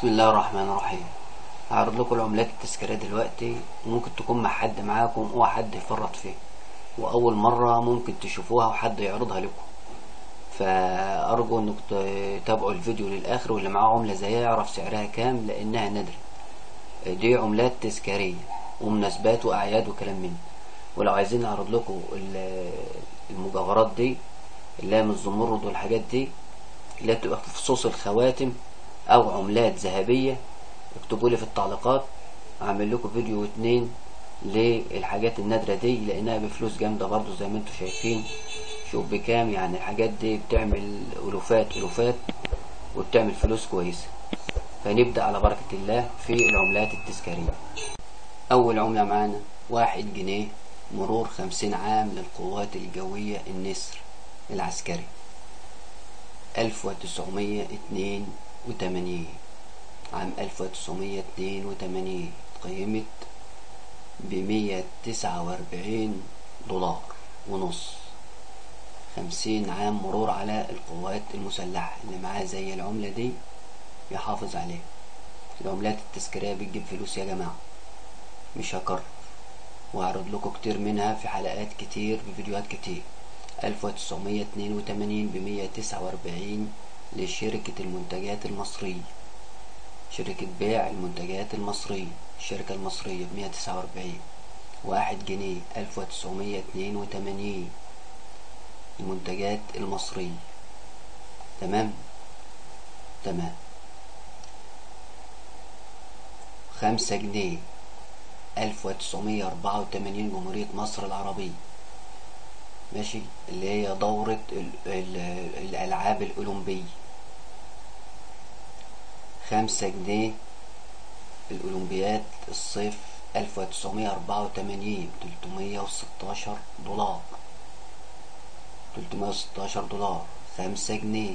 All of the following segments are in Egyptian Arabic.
بسم الله الرحمن الرحيم هعرض لكم العملات التذكارية دلوقتي ممكن تكون مع حد معاكم او حد يفرط فيه واول مرة ممكن تشوفوها وحد يعرضها لكم فارجو انكم تتابعوا الفيديو للاخر واللي معاه عملة زيها يعرف سعرها كام لانها نادرة دي عملات تذكارية ومناسبات واعياد وكلام من ولو عايزين اعرض لكم المجوهرات دي اللي هي من الزمرد والحاجات دي اللي بتبقى في فصوص الخواتم او عملات ذهبية اكتبوا لي في التعليقات اعمل لكم فيديو اتنين للحاجات النادرة دي لانها بفلوس جامدة برضو زي ما انتم شايفين شوف بكام يعني الحاجات دي بتعمل الوفات الوفات وبتعمل فلوس كويسة فنبدأ على بركة الله في العملات التذكارية اول عملة معانا واحد جنيه مرور خمسين عام للقوات الجوية النسر العسكري ألف وتسعمية اتنين وتمانين عام ألف وتسعمية اتنين وتمانين قيمت بمية تسعة وأربعين دولار ونص خمسين عام مرور على القوات المسلحة اللي معاه زي العملة دي يحافظ عليها العملات التذكارية بتجيب فلوس يا جماعة مش هكرر وهعرض لكم كتير منها في حلقات كتير بفيديوهات كتير ألف وتسعمية اتنين وتمانين بمية تسعة وأربعين لشركة المنتجات المصرية شركة بيع المنتجات المصرية الشركة المصرية بمية تسعة وأربعين واحد جنيه ألف وتسعمية اتنين وتمانين المنتجات المصرية تمام تمام خمسة جنيه ألف وتسعمية أربعة وتمانين جمهورية مصر العربية ماشي اللي هي دورة ال ال الألعاب الأولمبية خمسة جنيه الأولمبياد الصيف ألف وتسعمية أربعة وتمانين تلتمية وستاشر دولار تلتمية وستاشر دولار خمسة جنيه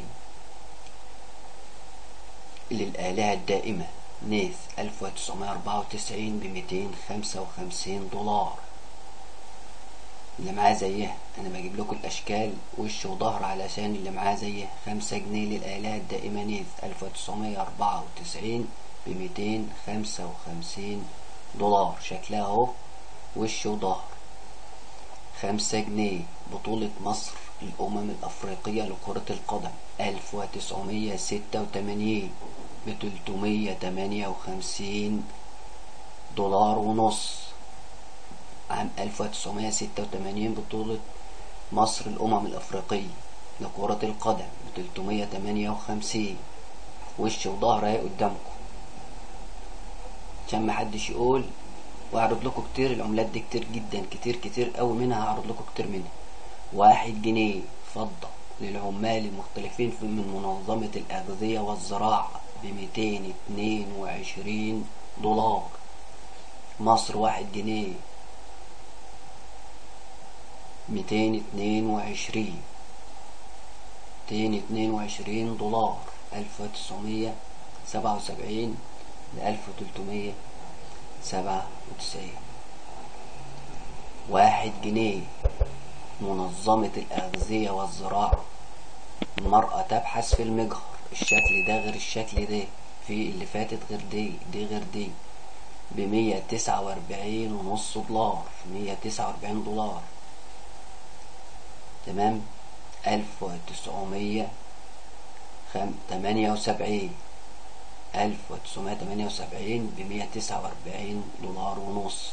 للآلهة الدائمة نيث ألف وتسعمية أربعة وتسعين بميتين خمسة وخمسين دولار اللي معاه زيها انا بجيب لكم الاشكال وش وظهر علشان اللي معاه زيها خمسة جنيه للآلهة الدائمة نيث ألف وتسعمية أربعة وتسعين بميتين خمسة وخمسين دولار شكلها اهو وش وظهر خمسة جنيه بطولة مصر الأمم الأفريقية لكرة القدم ألف وتسعمية ستة وتمانين بتلتمية تمانية وخمسين دولار ونص عام 1986 بطولة مصر الأمم الأفريقية لكرة القدم ب 358 وش وظهر اهي قدامكم عشان محدش يقول واعرض لكم كتير العملات دي كتير جدا كتير كتير قوي منها هعرض لكم كتير منها واحد جنيه فضة للعمال المختلفين في من منظمة الأغذية والزراعة بميتين اتنين وعشرين دولار مصر واحد جنيه ميتين اتنين وعشرين ميتين اتنين وعشرين دولار ألف وتسعمية سبعة وسبعين لألف وتلتمية سبعة وتسعين واحد جنيه منظمة الأغذية والزراعة المرأة تبحث في المجهر الشكل ده غير الشكل ده في اللي فاتت غير دي دي غير دي بمية تسعة وأربعين ونص دولار مية تسعة وأربعين دولار تمام ألف وتسعمية خم... تمانية وسبعين ألف وتسعمية تمانية وسبعين بمية تسعة وأربعين دولار ونص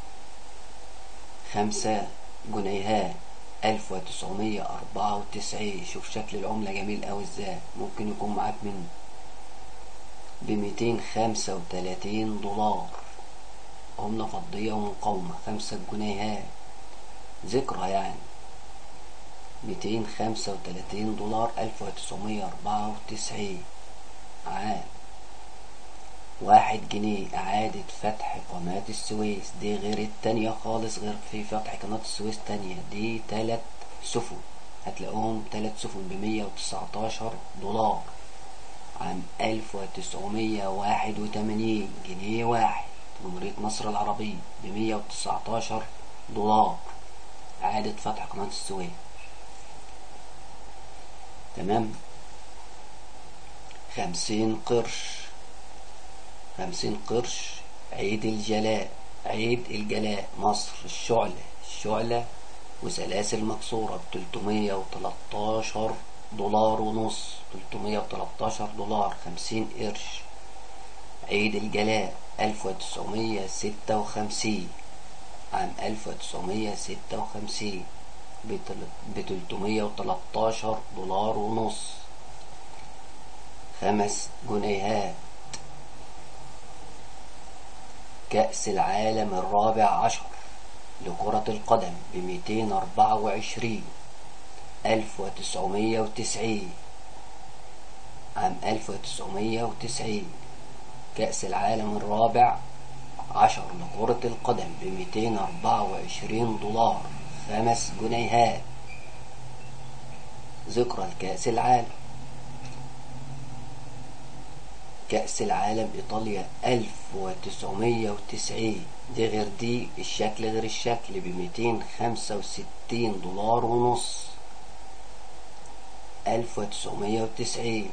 خمسة جنيهات ألف وتسعمية أربعة وتسعين شوف شكل العملة جميل أوي ازاي ممكن يكون معاك منه بميتين خمسة وتلاتين دولار عملة فضية ومقاومة خمسة جنيهات ذكرى يعني ميتين خمسة وتلاتين دولار ألف وتسعمية أربعة وتسعين عام واحد جنيه إعادة فتح قناة السويس دي غير التانية خالص غير في فتح قناة السويس تانية دي تلات سفن هتلاقوهم تلات سفن بمية وتسعتاشر دولار عام ألف وتسعمية واحد وتمانين جنيه واحد جمهورية مصر العربية بمية وتسعتاشر دولار إعادة فتح قناة السويس تمام خمسين قرش خمسين قرش عيد الجلاء عيد الجلاء مصر الشعلة الشعلة وسلاسل مكسورة بتلتمية وتلاتاشر دولار ونص تلتمية وتلاتاشر دولار خمسين قرش عيد الجلاء ألف وتسعمية ستة وخمسين عام ألف وتسعمية ستة وخمسين بتلتمية وتلاتاشر دولار ونص خمس جنيهات كأس العالم الرابع عشر لكرة القدم بميتين أربعة وعشرين ألف وتسعمية وتسعين عام ألف وتسعمية وتسعين كأس العالم الرابع عشر لكرة القدم بميتين أربعة وعشرين دولار خمس جنيهات ذكرى الكأس العالم كأس العالم إيطاليا ألف وتسعمية وتسعين دي غير دي الشكل غير الشكل بميتين خمسة وستين دولار ونص ألف وتسعمية وتسعين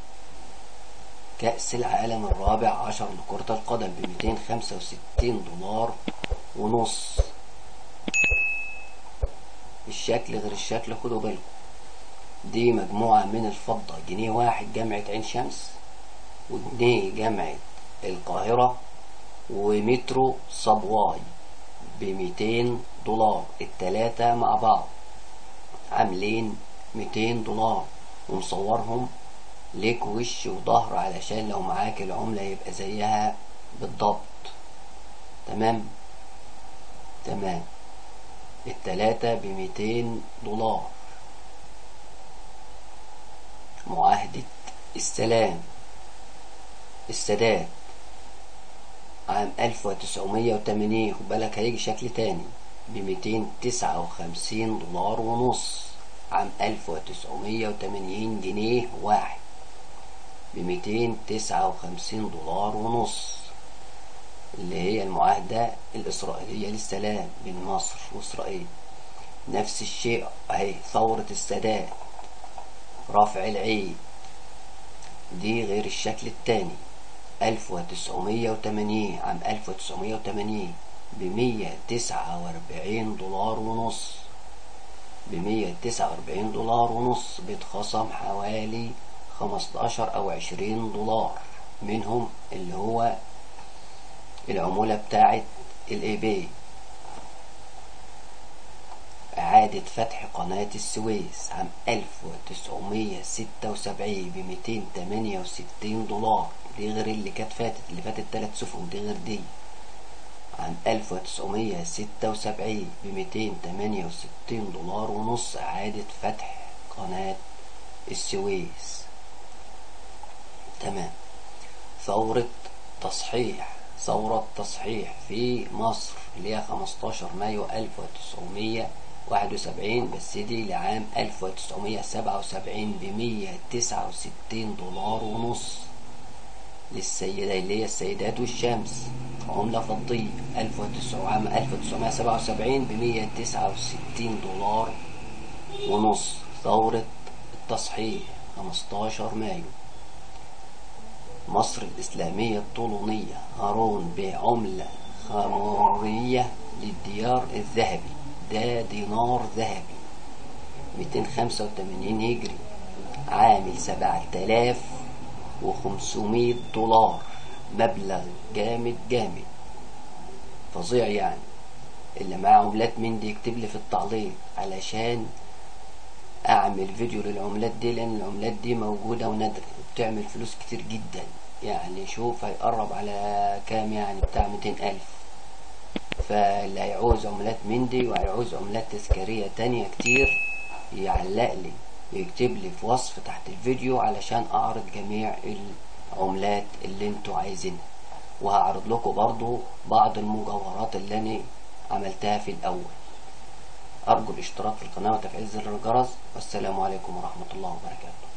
كأس العالم الرابع عشر لكرة القدم بميتين خمسة وستين دولار ونص الشكل غير الشكل خدوا بالكم دي مجموعة من الفضة جنيه واحد جامعة عين شمس وجنيه جامعة القاهرة ومترو صبواي بميتين دولار التلاتة مع بعض عاملين ميتين دولار ومصورهم ليك وش وظهر علشان لو معاك العملة يبقى زيها بالضبط تمام تمام التلاتة بميتين دولار معاهدة السلام السادات عام 1980 خد بالك هيجي شكل تاني ب 259 دولار ونص عام 1980 جنيه واحد ب 259 دولار ونص اللي هي المعاهدة الإسرائيلية للسلام بين مصر وإسرائيل نفس الشيء أهي ثورة السادات رفع العيد دي غير الشكل التاني 1980 عام 1980 بمية تسعة واربعين دولار ونص بمية تسعة واربعين دولار ونص بيتخصم حوالي خمستاشر أو عشرين دولار منهم اللي هو العمولة بتاعت الايباي إعادة فتح قناة السويس عام 1976 ب 268 دولار دي غير اللي كانت فاتت اللي فاتت تلات سفن دي غير دي عام 1976 ب 268 دولار ونص إعادة فتح قناة السويس تمام ثورة تصحيح ثورة تصحيح في مصر اللي هي 15 مايو 1971 بس دي لعام 1977 ب 169 دولار ونص للسيدة اللي هي السيدات والشمس عملة فضية 1900 عام 1977 ب 169 دولار ونص ثورة التصحيح 15 مايو مصر الإسلامية الطولونية هارون بعملة خمارية للديار الذهبي ده دينار ذهبي 285 هجري عامل 7500 دولار مبلغ جامد جامد فظيع يعني اللي معاه عملات من دي يكتب لي في التعليق علشان اعمل فيديو للعملات دي لان العملات دي موجودة ونادرة وبتعمل فلوس كتير جدا يعني شوف هيقرب على كام يعني بتاع 200 الف فاللي هيعوز عملات من دي وهيعوز عملات تذكارية تانية كتير يعلق لي ويكتب لي في وصف تحت الفيديو علشان اعرض جميع العملات اللي انتوا عايزينها وهعرض لكم برضو بعض المجوهرات اللي انا عملتها في الاول ارجو الاشتراك في القناة وتفعيل زر الجرس والسلام عليكم ورحمة الله وبركاته